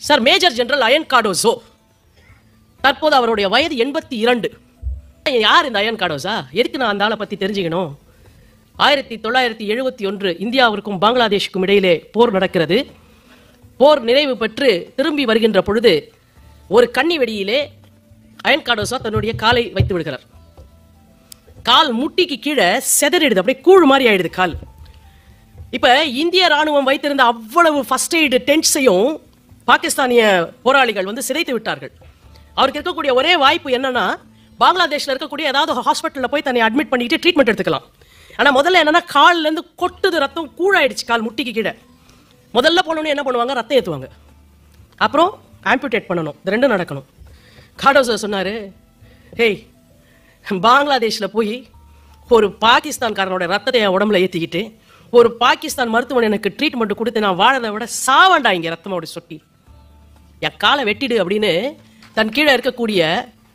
Sir major general Ian Cardozo தற்போது அவருடைய வயது எண்பத்தி இரண்டு யார் இந்த அயன் கார்டோஸா எதுக்கு நான் அந்த ஆளை பத்தி தெரிஞ்சுக்கணும் ஆயிரத்தி தொள்ளாயிரத்தி எழுபத்தி ஒன்று இந்தியாவிற்கும் பங்களாதேஷுக்கும் இடையிலே போர் நடக்கிறது போர் நிறைவு பெற்று திரும்பி வருகின்ற பொழுது ஒரு கன்னி வெடியிலே அயன் கார்டோசா தன்னுடைய காலை வைத்து விடுகிறார் கால் முட்டிக்கு கீழே செதறிடுது அப்படியே கூழ் மாதிரி ஆயிடுது கால் இப்ப இந்திய ராணுவம் வைத்திருந்த அவ்வளவு ஃபர்ஸ்ட் எய்டு டென்ட்ஸையும் பாகிஸ்தானிய போராளிகள் வந்து சிதைத்து விட்டார்கள் அவருக்கு இருக்கக்கூடிய ஒரே வாய்ப்பு என்னன்னா பங்களாதேஷ்ல இருக்கக்கூடிய ஏதாவது ஹாஸ்பிட்டல்ல போய் தன்னை அட்மிட் பண்ணிட்டு ட்ரீட்மெண்ட் எடுத்துக்கலாம் ஆனா முதல்ல என்னன்னா கால்ல இருந்து கொட்டுது ரத்தம் கூழாயிடுச்சு கால் முட்டிக்கு கீழே முதல்ல போனோன்னு என்ன பண்ணுவாங்க ரத்தம் ஏத்துவாங்க அப்புறம் ஆம்புடேட் பண்ணணும் இது ரெண்டும் நடக்கணும் காடோசர் சொன்னாரு ஹேய் பங்களாதேஷ்ல போய் ஒரு பாகிஸ்தான்காரனோட ரத்தத்தை என் உடம்புல ஏத்திக்கிட்டு ஒரு பாகிஸ்தான் மருத்துவன் எனக்கு ட்ரீட்மெண்ட் கொடுத்து நான் வாழறதை விட சாவண்டா இங்க ரத்தமோட சொட்டி என் காலை வெட்டிடு அப்படின்னு தன் கீழே இருக்கக்கூடிய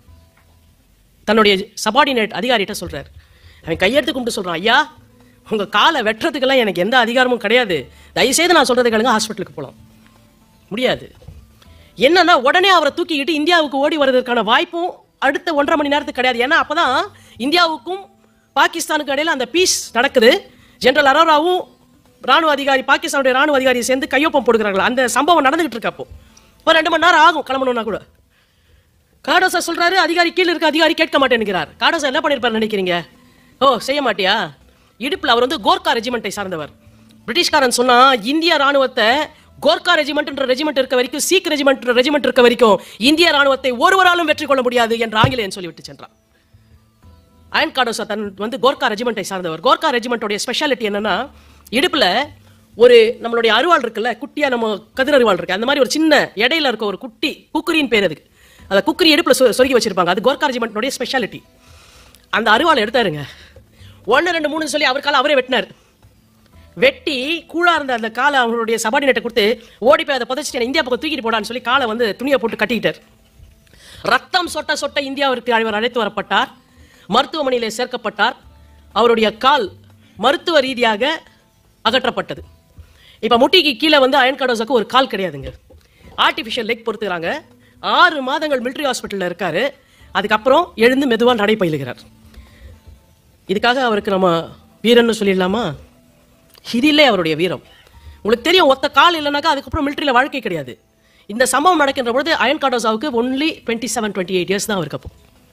தன்னுடைய சபார்டினேட் அதிகாரிகிட்ட சொல்றாரு அவன் கையெடுத்து கும்பிட்டு சொல்றான் ஐயா உங்க காலை வெட்டுறதுக்கெல்லாம் எனக்கு எந்த அதிகாரமும் கிடையாது தயவுசெய்து நான் சொல்றது கேளுங்க ஹாஸ்பிட்டலுக்கு போகலாம் முடியாது என்னன்னா உடனே அவரை தூக்கிக்கிட்டு இந்தியாவுக்கு ஓடி வர்றதற்கான வாய்ப்பும் அடுத்த ஒன்றரை மணி நேரத்துக்கு கிடையாது ஏன்னா அப்பதான் இந்தியாவுக்கும் பாகிஸ்தானுக்கு இடையில அந்த பீஸ் நடக்குது ஜெனரல் அரோராவும் ராணுவ அதிகாரி பாகிஸ்தானுடைய ராணுவ அதிகாரியை சேர்ந்து கையொப்பம் போடுகிறார்கள் அந்த சம்பவம் நடந்துகிட்டு இருக்கு அப்போ ஒரு ரெண்டு மணி நேரம் ஆகும் கிளம்பணும்னா கூட காடோசா சொல்றாரு அதிகாரி கீழ இருக்க அதிகாரி கேட்க மாட்டேன்னுகிறார் காடோசா என்ன பண்ணிருப்பாரு நினைக்கிறீங்க ஓ செய்ய மாட்டியா இடுப்புல அவர் வந்து கோர்க்கா ரெஜிமெண்ட்டை சார்ந்தவர் பிரிட்டிஷ்காரன் சொன்னா இந்திய ராணுவத்தை கோர்க்கா ரெஜிமெண்ட்ன்ற ரெஜிமெண்ட் இருக்க வரைக்கும் சீக் ரெஜிமெண்ட் ரெஜிமெண்ட் இருக்க வரைக்கும் இந்திய ராணுவத்தை ஒருவராலும் வெற்றி கொள்ள முடியாது என்று ஆங்கிலேயன் சொல்லிவிட்டு சென்றான் அயன் காடோசா தன் வந்து கோர்க்கா ரெஜிமெண்ட்டை சார்ந்தவர் கோர்க்கா ரெஜிமெண்ட்டோடைய ஸ்பெஷாலிட்டி என்னன்னா இடுப்புல ஒரு நம்மளுடைய அருவாள் இருக்குல்ல குட்டியா நம்ம கதிர் அருவாள் இருக்கு அந்த மாதிரி ஒரு சின்ன இடையில இருக்க ஒரு குட்டி குக்குரின்னு பேர் அதுக்கு அந்த குக்குரி இடுப்புல சொ- சொருகி வச்சிருப்பாங்க அது கோர்க்கா ரெஜிமெண்ட்டோடைய ஸ்பெஷாலிட்டி அந்த அருவாளை எடுத்தாருங்க ஒன்று ரெண்டு மூணு சொல்லி அவர் காலை அவரே வெட்டினார் வெட்டி கூழா இருந்த அந்த காலை அவங்களுடைய சபார்டினேட்டை கொடுத்து ஓடி போய் அதை புதைச்சிட்டு என்னை இந்தியா பக்கம் தூக்கிட்டு போடான்னு சொல்லி காலை வந்து துணியை போட்டு கட்டிக்கிட்டார் ரத்தம் சொட்ட சொட்ட இந்தியாவிற்கு அவர் அழைத்து வரப்பட்டார் மருத்துவமனையிலே சேர்க்கப்பட்டார் அவருடைய கால் மருத்துவ ரீதியாக அகற்றப்பட்டது இப்ப முட்டிக்கு கீழே வந்து அயன் கடோசாக்கு ஒரு கால் கிடையாதுங்க ஆர்டிஃபிஷியல் லெக் பொறுத்துக்கிறாங்க ஆறு மாதங்கள் மிலிட்டரி ஹாஸ்பிட்டல்ல இருக்காரு அதுக்கப்புறம் எழுந்து மெதுவா நடை பயிலுகிறார் இதுக்காக அவருக்கு நம்ம வீரன்னு சொல்லிடலாமா இது இல்லை அவருடைய வீரம் உங்களுக்கு தெரியும் ஒத்த கால் இல்லைனாக்கா அதுக்கப்புறம் மிலிட்டரியில் வாழ்க்கை கிடையாது இந்த சம்பவம் நடக்கின்ற பொழுது அயன் கார்டோசாவுக்கு only twenty seven twenty eight years தான் அவருக்கு அப்போ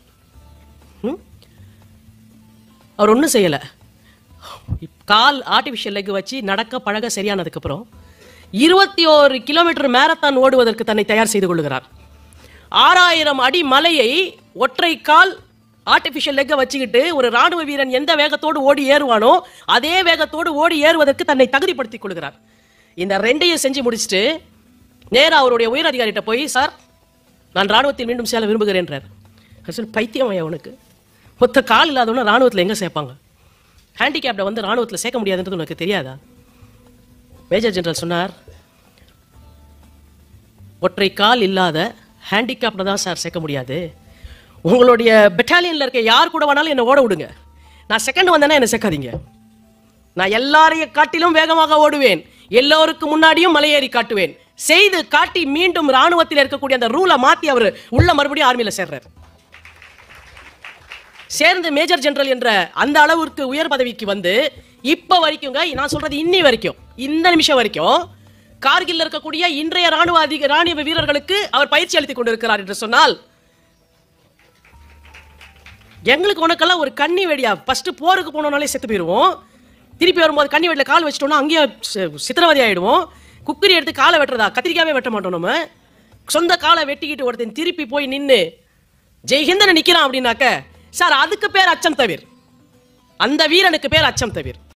ம்? அவர் ஒன்றும் செய்யலை கால் ஆர்டிஃபிஷியல் லெக் வச்சு நடக்க பழக சரியானதுக்கப்புறம் இருபத்தி ஓரு கிலோமீட்டர் மேரத்தான் ஓடுவதற்கு தன்னை தயார் செய்து கொள்கிறார் ஆறாயிரம் அடி மலையை ஒற்றை கால் ஆர்டிஃபிஷியல் லெக்கை வச்சுக்கிட்டு ஒரு ராணுவ வீரன் எந்த வேகத்தோடு ஓடி ஏறுவானோ அதே வேகத்தோடு ஓடி ஏறுவதற்கு தன்னை தகுதிப்படுத்திக் கொள்கிறார் இந்த ரெண்டையும் செஞ்சு முடிச்சுட்டு நேரா அவருடைய உயர் அதிகாரிகிட்ட போய் சார் நான் ராணுவத்தில் மீண்டும் சேர விரும்புகிறேன்றார் அவர் சொல்லி, பைத்தியம் ஐயா உனக்கு மொத்த கால் இல்லாதவன ராணுவத்தில் எங்க சேர்ப்பாங்க ஹேண்டிகேப்டை வந்து ராணுவத்தில் சேர்க்க முடியாதுன்றது உனக்கு தெரியாதா மேஜர் ஜெனரல் சொன்னார் ஒற்றை கால் இல்லாத ஹேண்டிகேப்டை தான் சார் சேர்க்க முடியாது உங்களுடைய பெட்டாலியனில் இருக்க யார் கூட வேணாலும் என்னை ஓட விடுங்க நான் செகண்ட் வந்தேன்னா என்னை சேர்க்காதீங்க நான் எல்லாரையும் காட்டிலும் வேகமாக ஓடுவேன் எல்லோருக்கும் முன்னாடியும் மலையேறி காட்டுவேன் செய்து காட்டி மீண்டும் ராணுவத்தில் இருக்கக்கூடிய அந்த ரூலை மாத்தி அவர் உள்ள மறுபடியும் ஆர்மியில சேர்றார் சேர்ந்து மேஜர் ஜெனரல் என்ற அந்த அளவிற்கு உயர் பதவிக்கு வந்து இப்ப வரைக்குங்க நான் சொல்றது இன்னி வரைக்கும் இந்த நிமிஷம் வரைக்கும் கார்கில்ல இருக்கக்கூடிய இன்றைய ராணுவ அதிக ராணுவ வீரர்களுக்கு அவர் பயிற்சி அளித்துக் கொண்டிருக்கிறார் என்று சொன்னால் எங்களுக்கு உனக்கெல்லாம் ஒரு கன்னி வெடியா ஃபர்ஸ்ட் போருக்கு போனோம்னாலே செத்து போயிடுவோம் திருப்பி வரும்போது கன்னி வெடியில் கால் வச்சிட்டோம்னா அங்கேயே சி- சித்திரவதை ஆயிடுவோம் குக்கரி எடுத்து காலை வெட்டுறதா கத்திரிக்காவே வெட்ட மாட்டோம் நம்ம சொந்த காலை வெட்டிக்கிட்டு ஒருத்தன் திருப்பி போய் நின்று ஜெய்ஹிந்தனை நிக்கிறான் அப்படின்னாக்க சார் அதுக்கு பேர் அச்சம் தவிர் அந்த வீரனுக்கு பேர் அச்சம் தவிர்